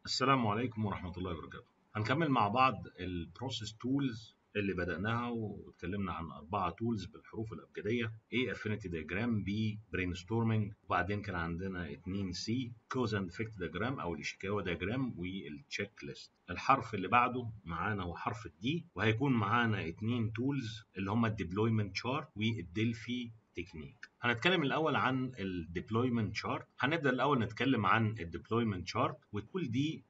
السلام عليكم ورحمة الله وبركاته هنكمل مع بعض البروسيس تولز اللي بدأناها واتكلمنا عن أربعة تولز بالحروف الأبجدية A Affinity Diagram B Brainstorming وبعدين كان عندنا اتنين C Cause and Effect Diagram أو الإشيكاوا Diagram والتشيك ليست الحرف اللي بعده معانا هو حرف الدي وهيكون معانا اتنين تولز اللي هما الديبلويمنت شارت والدلفي تكنيك هنتكلم الاول عن الديبلويمنت شارت هنبدا الاول نتكلم عن الديبلويمنت شارت والتول دي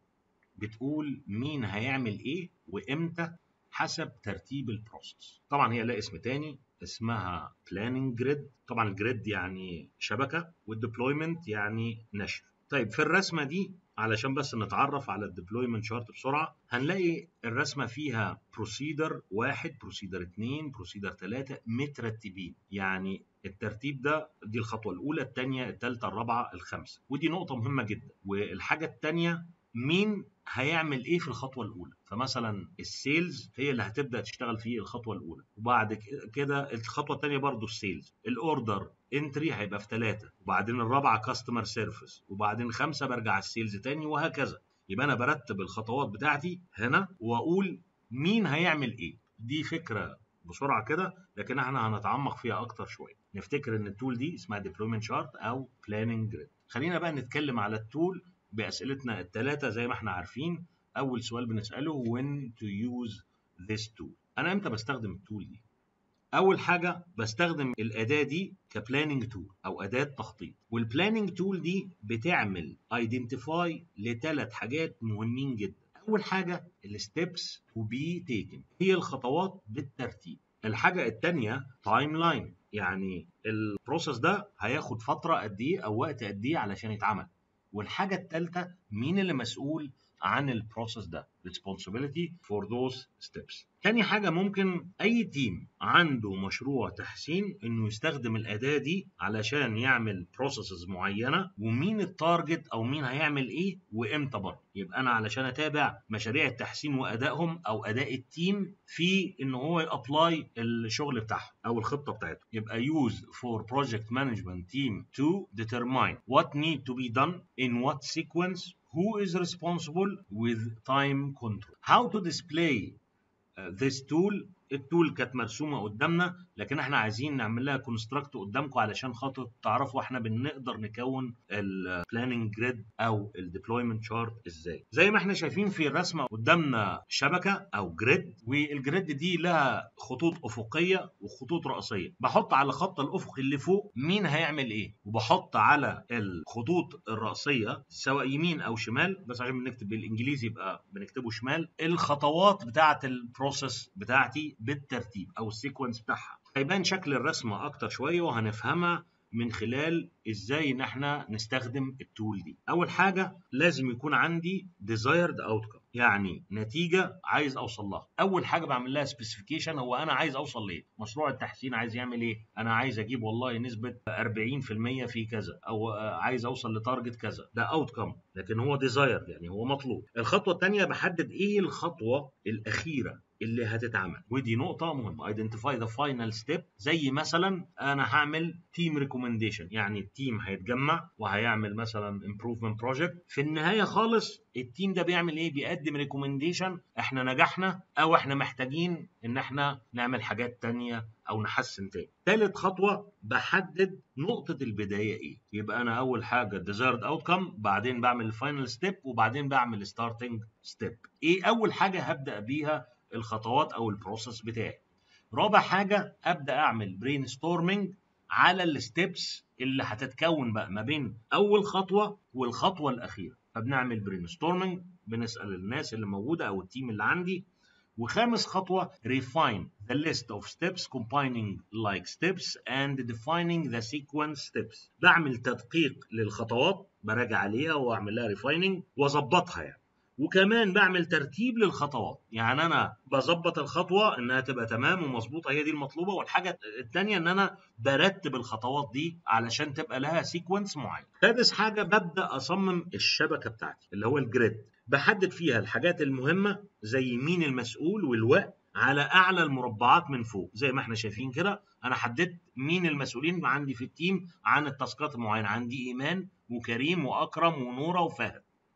بتقول مين هيعمل ايه وامتى حسب ترتيب البروسيس طبعا هي لها اسم تاني اسمها بلاننج جريد طبعا الجريد يعني شبكه والديبلويمنت يعني نشر طيب في الرسمه دي علشان بس نتعرف على الديبلويمنت شارت بسرعه هنلاقي الرسمه فيها بروسيدر واحد بروسيدر اتنين بروسيدر تلاته مترتبين يعني الترتيب ده دي الخطوه الاولى الثانيه الثالثه الرابعه الخامسه ودي نقطه مهمه جدا والحاجه الثانيه مين هيعمل ايه في الخطوه الاولى فمثلا السيلز هي اللي هتبدا تشتغل في الخطوه الاولى وبعد كده الخطوه الثانيه برضو السيلز الاوردر انتري هيبقى في ثلاثه وبعدين الرابعه كاستمر سيرفيس وبعدين خمسه برجع السيلز تاني وهكذا يبقى انا برتب الخطوات بتاعتي هنا واقول مين هيعمل ايه دي فكره بسرعه كده لكن احنا هنتعمق فيها اكتر شويه نفتكر ان التول دي اسمها ديبلويمنت شارت او بلاننج جريد خلينا بقى نتكلم على التول باسئلتنا الثلاثه زي ما احنا عارفين اول سؤال بنساله when to use this tool انا امتى بستخدم التول دي اول حاجه بستخدم الاداه دي كبلاننج تول او اداه تخطيط والبلاننج تول دي بتعمل ايدنتيفاي لثلاث حاجات مهمين جدا اول حاجه الستبس تو بي تيكن هي الخطوات بالترتيب الحاجه الثانيه تايم لاين يعني البروسيس ده هياخد فتره قد ايه او وقت قد ايه علشان يتعمل والحاجه الثالثه مين اللي مسؤول عن البروسيس ده responsibility for those steps تاني حاجة ممكن أي تيم عنده مشروع تحسين إنه يستخدم الأداة دي علشان يعمل بروسيسز معينة ومين التارجت أو مين هيعمل إيه وإمتى برضه يبقى أنا علشان أتابع مشاريع التحسين وأدائهم أو أداء التيم في إن هو يأبلاي الشغل بتاعهم أو الخطة بتاعته يبقى use for project management team to determine what need to be done in what sequence who is responsible with time control how to display uh, this tool التول كانت مرسومه قدامنا لكن احنا عايزين نعمل لها كونستراكت قدامكم علشان خاطر تعرفوا احنا بنقدر نكون البلاننج جريد او الديبلويمنت شارت ازاي زي ما احنا شايفين في الرسمه قدامنا شبكه او جريد والجريد دي لها خطوط افقيه وخطوط رئيسيه بحط على خط الافق اللي فوق مين هيعمل ايه وبحط على الخطوط الرئيسيه سواء يمين او شمال بس عشان بنكتب بالانجليزي يبقى بنكتبه شمال الخطوات بتاعه البروسيس بتاعتي بالترتيب او السيكونس بتاعها هيبان شكل الرسمه اكتر شويه وهنفهمها من خلال ازاي ان احنا نستخدم التول دي اول حاجه لازم يكون عندي desired outcome يعني نتيجه عايز اوصل لها اول حاجه بعمل لها سبيسيفيكيشن هو انا عايز اوصل لايه مشروع التحسين عايز يعمل ايه انا عايز اجيب والله نسبه 40% في كذا او عايز اوصل لتارجت كذا ده outcome لكن هو desired يعني هو مطلوب الخطوه الثانيه بحدد ايه الخطوه الاخيره اللي هتتعمل ودي نقطة مهمة identify the final step زي مثلا أنا هعمل team recommendation يعني التيم هيتجمع وهيعمل مثلا improvement project في النهاية خالص التيم ده بيعمل إيه بيقدم recommendation إحنا نجحنا أو إحنا محتاجين إن إحنا نعمل حاجات تانية أو نحسن تاني تالت خطوة بحدد نقطة البداية إيه يبقى أنا أول حاجة desired outcome بعدين بعمل الفاينل ستيب وبعدين بعمل starting step إيه أول حاجة هبدأ بيها الخطوات او البروسيس بتاعي رابع حاجه ابدا اعمل برين ستورمنج على الستبس اللي هتتكون بقى ما بين اول خطوه والخطوه الاخيره فبنعمل برين ستورمنج بنسال الناس اللي موجوده او التيم اللي عندي وخامس خطوة refine the list of steps combining like steps and defining the sequence steps بعمل تدقيق للخطوات براجع عليها واعمل لها refining واظبطها يعني وكمان بعمل ترتيب للخطوات يعني انا بظبط الخطوه انها تبقى تمام ومظبوطه هي دي المطلوبه والحاجه الثانيه ان انا برتب الخطوات دي علشان تبقى لها سيكونس معين سادس حاجه ببدا اصمم الشبكه بتاعتي اللي هو الجريد بحدد فيها الحاجات المهمه زي مين المسؤول والوقت على اعلى المربعات من فوق زي ما احنا شايفين كده انا حددت مين المسؤولين عندي في التيم عن التاسكات المعينه عندي ايمان وكريم واكرم ونوره وفهد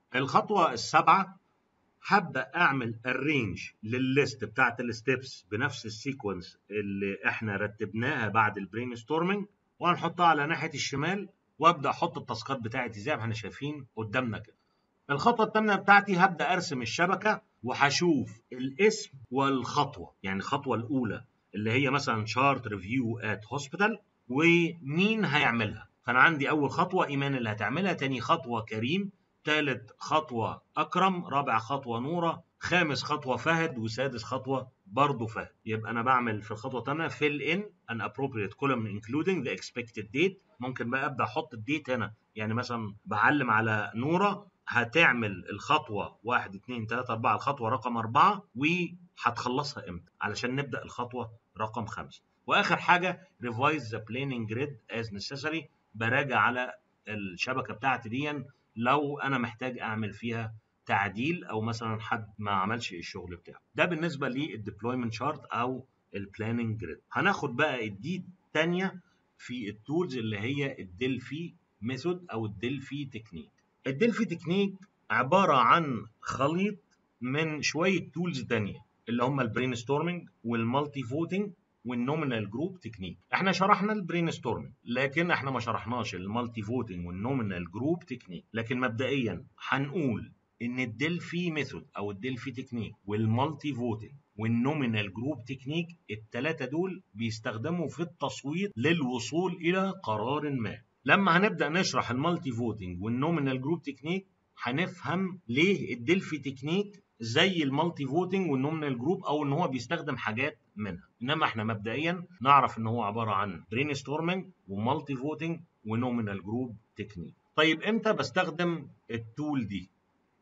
الخطوه السابعه هبدا اعمل ارينج للليست بتاعت الستبس بنفس السيكونس اللي احنا رتبناها بعد البرين ستورمنج وهنحطها على ناحيه الشمال وابدا احط التاسكات بتاعتي زي ما احنا شايفين قدامنا كده الخطوه الثامنه بتاعتي هبدا ارسم الشبكه وهشوف الاسم والخطوه يعني الخطوه الاولى اللي هي مثلا شارت ريفيو ات هوسبيتال ومين هيعملها فانا عندي اول خطوه ايمان اللي هتعملها تاني خطوه كريم ثالث خطوه اكرم رابع خطوه نوره خامس خطوه فهد وسادس خطوه برضه فهد يبقى انا بعمل في الخطوه الثانيه fill in an appropriate column including the expected date ممكن بقى ابدا احط الديت هنا يعني مثلا بعلم على نوره هتعمل الخطوه 1 2 3 4 الخطوه رقم 4 وهتخلصها امتى علشان نبدا الخطوه رقم 5 واخر حاجه revise the planning grid as necessary براجع على الشبكه بتاعتي دي لو انا محتاج اعمل فيها تعديل او مثلا حد ما عملش الشغل بتاعه ده بالنسبه للديبلويمنت شارت او البلاننج جريد هناخد بقى الدي الثانيه في التولز اللي هي الدلفي ميثود او الدلفي تكنيك الدلفي تكنيك عباره عن خليط من شويه تولز تانية اللي هم البرين ستورمنج والمالتي فوتنج والنومينال جروب تكنيك احنا شرحنا البرين ستورمنج لكن احنا ما شرحناش المالتي فوتنج والنومينال جروب تكنيك لكن مبدئيا هنقول ان الدلفي ميثود او الدلفي تكنيك والمالتي فوتنج والنومينال جروب تكنيك الثلاثه دول بيستخدموا في التصويت للوصول الى قرار ما لما هنبدا نشرح المالتي فوتنج والنومينال جروب تكنيك هنفهم ليه الدلفي تكنيك زي المالتي فوتنج والنومينال جروب او ان هو بيستخدم حاجات منها انما احنا مبدئيا نعرف ان هو عباره عن برين ستورمنج ومالتي فوتنج ونومينال جروب تكنيك طيب امتى بستخدم التول دي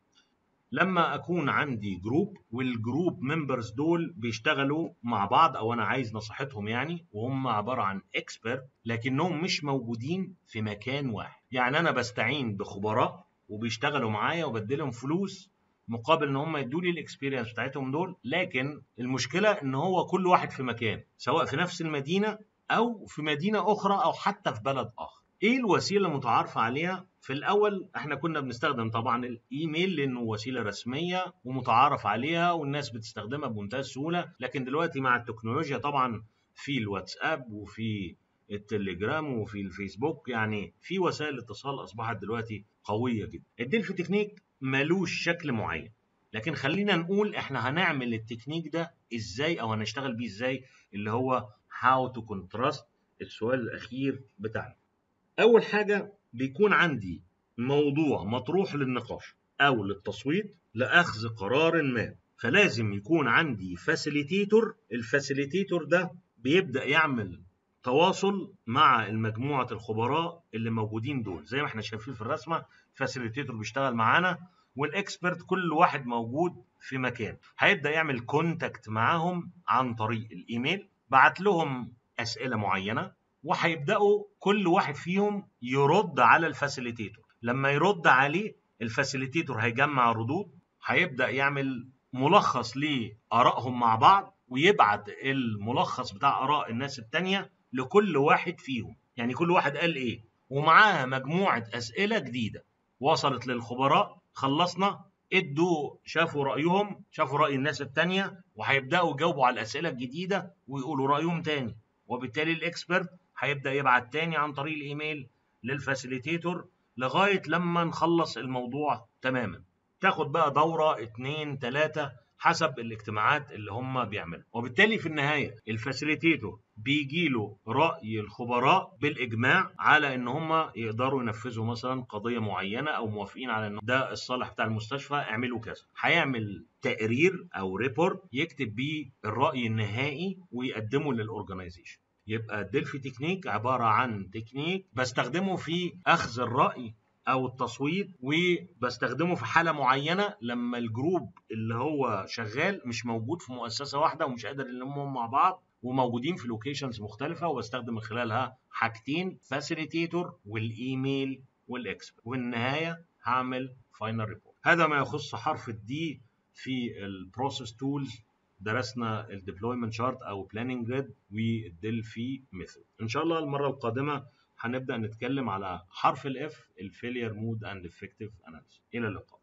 لما اكون عندي جروب والجروب ممبرز دول بيشتغلوا مع بعض او انا عايز نصيحتهم يعني وهم عباره عن اكسبرت لكنهم مش موجودين في مكان واحد يعني انا بستعين بخبراء وبيشتغلوا معايا وبديلهم فلوس مقابل ان هم يدوا لي الاكسبيرينس بتاعتهم دول لكن المشكله ان هو كل واحد في مكان سواء في نفس المدينه او في مدينه اخرى او حتى في بلد اخر ايه الوسيله المتعارف عليها في الاول احنا كنا بنستخدم طبعا الايميل لانه وسيله رسميه ومتعارف عليها والناس بتستخدمها بمنتهى السهوله لكن دلوقتي مع التكنولوجيا طبعا في الواتساب وفي التليجرام وفي الفيسبوك يعني في وسائل اتصال اصبحت دلوقتي قويه جدا الدلفي تكنيك ملوش شكل معين لكن خلينا نقول احنا هنعمل التكنيك ده ازاي او هنشتغل بيه ازاي اللي هو how to contrast السؤال الاخير بتاعنا اول حاجه بيكون عندي موضوع مطروح للنقاش او للتصويت لاخذ قرار ما فلازم يكون عندي فاسيليتيتور الفاسيليتيتور ده بيبدا يعمل تواصل مع المجموعة الخبراء اللي موجودين دول زي ما احنا شايفين في الرسمة فاسيليتيتور بيشتغل معانا والاكسبرت كل واحد موجود في مكان هيبدا يعمل كونتاكت معاهم عن طريق الايميل بعت لهم اسئله معينه وهيبداوا كل واحد فيهم يرد على الفاسيليتيتور لما يرد عليه الفاسيليتيتور هيجمع ردود هيبدا يعمل ملخص لارائهم مع بعض ويبعت الملخص بتاع اراء الناس التانية لكل واحد فيهم يعني كل واحد قال ايه ومعاها مجموعه اسئله جديده وصلت للخبراء خلصنا ادوا شافوا رايهم شافوا راي الناس التانية وهيبداوا يجاوبوا على الاسئله الجديده ويقولوا رايهم تاني وبالتالي الاكسبرت هيبدا يبعت تاني عن طريق الايميل للفاسيليتيتور لغايه لما نخلص الموضوع تماما تاخد بقى دوره اتنين تلاته حسب الاجتماعات اللي هم بيعملوا وبالتالي في النهايه الفاسيليتيتور بيجي له راي الخبراء بالاجماع على ان هم يقدروا ينفذوا مثلا قضيه معينه او موافقين على ان ده الصالح بتاع المستشفى اعملوا كذا هيعمل تقرير او ريبورت يكتب بيه الراي النهائي ويقدمه للاورجنايزيشن يبقى الدلفي تكنيك عباره عن تكنيك بستخدمه في اخذ الراي او التصويت وبستخدمه في حاله معينه لما الجروب اللي هو شغال مش موجود في مؤسسه واحده ومش قادر يلمهم مع بعض وموجودين في لوكيشنز مختلفه وبستخدم من خلالها حاجتين فاسيليتيتور والايميل والاكسبرت والنهايه هعمل فاينل ريبورت هذا ما يخص حرف الدي في البروسيس تولز درسنا الديبلويمنت شارت او بلاننج جريد والدلفي ميثود ان شاء الله المره القادمه هنبدا نتكلم على حرف الاف الفيلير مود اند افكتيف اناليسيس الى اللقاء